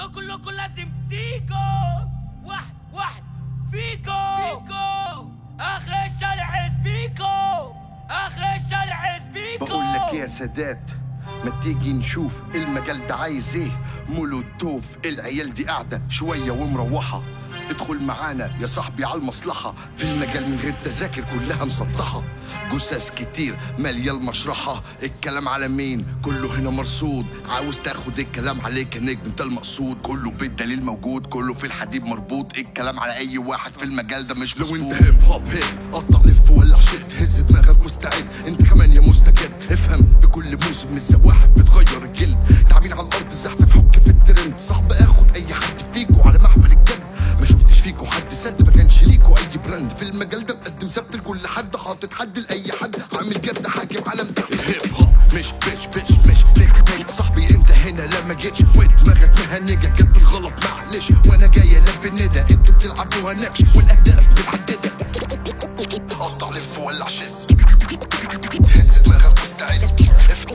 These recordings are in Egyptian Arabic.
كلكم لازم تيجوا واحد واحد فيكو فيكو اخر الشارع سبيكو اخر الشارع سبيكو بقول لك يا سادات ما تيجي نشوف المجال ده عايز ايه مولوتوف العيال دي قاعده شويه ومروحه ادخل معانا يا صاحبي على المصلحة في المجال من غير تذاكر كلها مسطحة جثث كتير مالية المشرحة الكلام على مين كله هنا مرصود عاوز تاخد الكلام عليك يا نجم انت المقصود كله بالدليل موجود كله في الحديد مربوط الكلام على اي واحد في المجال ده مش لو انت هيب هوب هيب قطع لف ولع شت هز دماغك واستعد انت كمان يا مستجد افهم في كل موسم الزواحف بتغير الجلد تعبين على الارض الزحفه تحك في الترند صعب اخد اي حد فيكو على محمل الجد ما شفتش فيكو حد سد ما كانش ليكو اي براند في المجال ده مقدم سبت لكل حد حاطط حد لاي حد عامل جد حاكم عالم تحت الهيب هوب مش بيش بيش مش نيك نيك صاحبي انت هنا لا ما جيتش ودماغك مهنجه جت بالغلط معلش وانا جاي البي الندى انتوا بتلعبوها نكش والاهداف متحدده قطع لف ولع شت هز دماغك واستعد افهم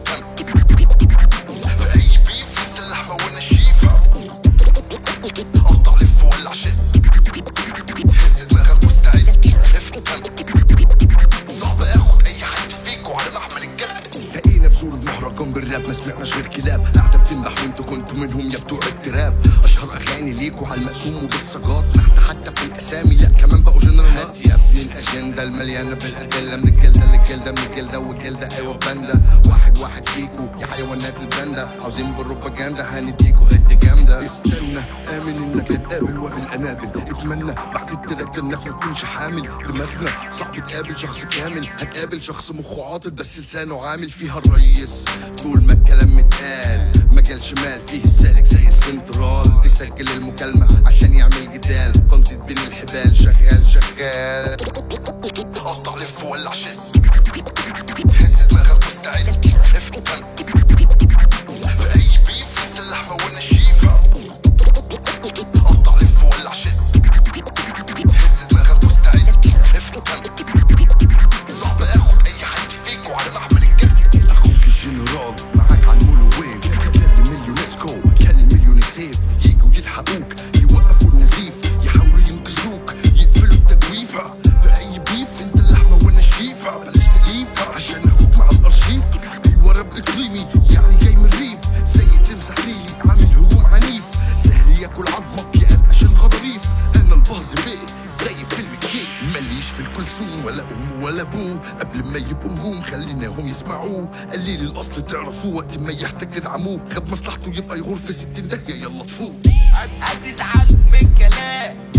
في اي بيف انت اللحمه وانا الشيفه قطع لف ولع شت هز دماغك واستعد افهم صعب اخد اي حد فيكو على محمل الجد سقينا بصورة مهرجان بالراب ما سمعناش غير كلاب قاعدة بتنبح وانتوا كنتوا منهم يا بتوع التراب اشهر اغاني ليكوا على المقسوم وبالسجات نحت حتى في الاسامي لا كمان بقوا جنرالات يا ابني الاجنده المليانه بالادله من الجلده للجلده من الجلده والجلده ايوه باندا واحد واحد فيكو يا حيوانات الباندا عاوزين بالروباجندا هنديكوا هد جامده استنى امن انك هتقابل وابل انابل اتمنى بعد التراك ده انك ما تكونش حامل دماغنا صعب تقابل شخص كامل هتقابل شخص مخه عاطل بس لسانه عامل فيها الريس طول ما الكلام متقال مجال شمال فيه السالك زي السنترال بيسجل المكالمة عشان يعمل جدال تنطيط بين الحبال شغال شغال قطع لف ولع شت هز دماغك واستعد افهم في اي بيف انت اللحمة وانا الشيفة قطع لف ولع شت هز دماغك واستعد افهم صعب اخد اي حد فيكو على محمل الجد اخوك الجنرال معاك على المولو ويف كلم اليونسكو كلم اليونيسيف يجوا يلحقوك يوقفوا النزيف يحاولوا ينقذوك يقفلوا التجويفة في اي بيف انت اللحمة وانا الشيفة بلاش تليف عشان اخوك مع الارشيف ايوه راب اقليمي يعني جاي من الريف زي تمسح ليلي عامل هجوم عنيف سهل ياكل عظمك يقرقش الغضاريف انا الباظ بيه زي فيلم كيف ماليش في الكلثوم ولا ام ولا ابوه قبل ما يبقوا نجوم خليناهم يسمعوه قليل الاصل تعرفوه وقت ما يحتاج تدعموه خد مصلحته يبقى يغور في ستين داهيه يلا تفوق هتزعل من كلام